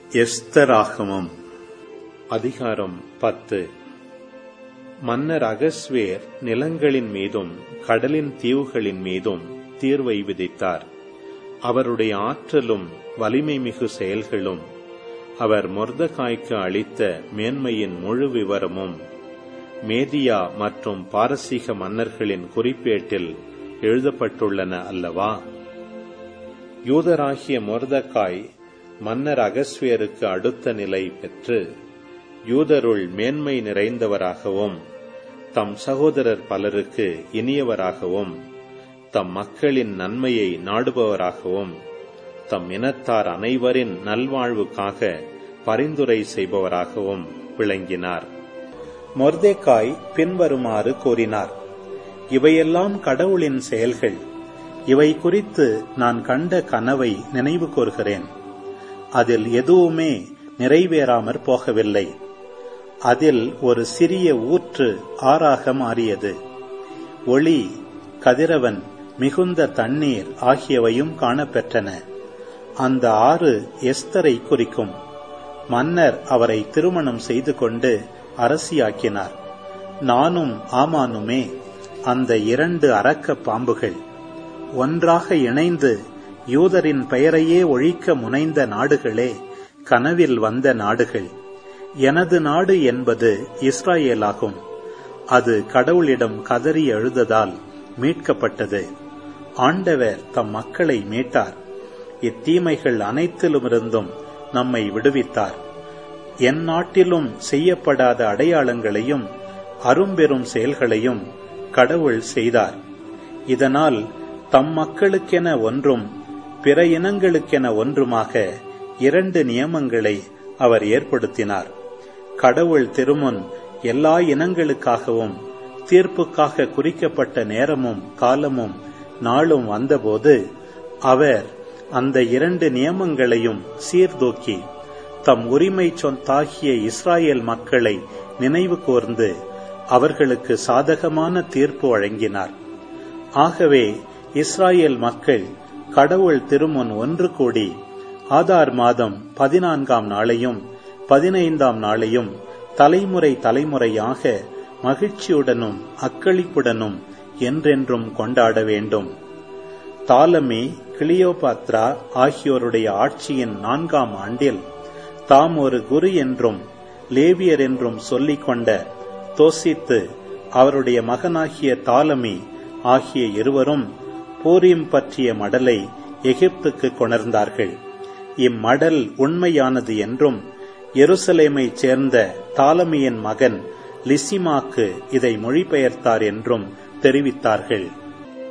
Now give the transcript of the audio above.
எஸ்தராகமம் அதிகாரம் பத்து மன்னர் அகஸ்வேர் நிலங்களின் மீதும் கடலின் தீவுகளின் மீதும் தீர்வை விதித்தார் அவருடைய ஆற்றலும் வலிமை மிகு செயல்களும் அவர் மொர்தகாய்க்கு அளித்த மேன்மையின் முழு விவரமும் மேதியா மற்றும் பாரசீக மன்னர்களின் குறிப்பேட்டில் எழுதப்பட்டுள்ளன அல்லவா யூதராகிய மொர்தகாய் மன்னர் அகஸ்வேருக்கு அடுத்த நிலை பெற்று யூதருள் மேன்மை நிறைந்தவராகவும் தம் சகோதரர் பலருக்கு இனியவராகவும் தம் மக்களின் நன்மையை நாடுபவராகவும் தம் இனத்தார் அனைவரின் நல்வாழ்வுக்காக பரிந்துரை செய்பவராகவும் விளங்கினார் மொர்தேக்காய் பின்வருமாறு கூறினார் இவையெல்லாம் கடவுளின் செயல்கள் இவை குறித்து நான் கண்ட கனவை நினைவு கூர்கிறேன் அதில் எதுவுமே நிறைவேறாமற் போகவில்லை அதில் ஒரு சிறிய ஊற்று ஆறாக மாறியது ஒளி கதிரவன் மிகுந்த தண்ணீர் ஆகியவையும் காணப்பெற்றன அந்த ஆறு எஸ்தரை குறிக்கும் மன்னர் அவரை திருமணம் செய்து கொண்டு அரசியாக்கினார் நானும் ஆமானுமே அந்த இரண்டு அரக்க பாம்புகள் ஒன்றாக இணைந்து யூதரின் பெயரையே ஒழிக்க முனைந்த நாடுகளே கனவில் வந்த நாடுகள் எனது நாடு என்பது இஸ்ராயேலாகும் அது கடவுளிடம் கதறி எழுததால் மீட்கப்பட்டது ஆண்டவர் தம் மக்களை மீட்டார் இத்தீமைகள் அனைத்திலுமிருந்தும் நம்மை விடுவித்தார் என் நாட்டிலும் செய்யப்படாத அடையாளங்களையும் அரும்பெரும் செயல்களையும் கடவுள் செய்தார் இதனால் தம் மக்களுக்கென ஒன்றும் பிற இனங்களுக்கென ஒன்றுமாக இரண்டு நியமங்களை அவர் ஏற்படுத்தினார் கடவுள் திருமுன் எல்லா இனங்களுக்காகவும் தீர்ப்புக்காக குறிக்கப்பட்ட நேரமும் காலமும் நாளும் வந்தபோது அவர் அந்த இரண்டு நியமங்களையும் சீர்தூக்கி தம் உரிமை சொந்தாகிய இஸ்ராயேல் மக்களை நினைவு கூர்ந்து அவர்களுக்கு சாதகமான தீர்ப்பு வழங்கினார் ஆகவே இஸ்ராயேல் மக்கள் கடவுள் திருமுன் ஒன்று கூடி ஆதார் மாதம் பதினான்காம் நாளையும் பதினைந்தாம் நாளையும் தலைமுறை தலைமுறையாக மகிழ்ச்சியுடனும் அக்களிப்புடனும் என்றென்றும் கொண்டாட வேண்டும் தாலமி கிளியோபாத்ரா ஆகியோருடைய ஆட்சியின் நான்காம் ஆண்டில் தாம் ஒரு குரு என்றும் லேவியர் என்றும் சொல்லிக் கொண்ட தோசித்து அவருடைய மகனாகிய தாலமி ஆகிய இருவரும் பூரீம் பற்றிய மடலை எகிப்துக்கு கொணர்ந்தார்கள் இம்மடல் உண்மையானது என்றும் எருசலேமைச் சேர்ந்த தாலமியின் மகன் லிசிமாக்கு இதை மொழிபெயர்த்தார் என்றும் தெரிவித்தார்கள்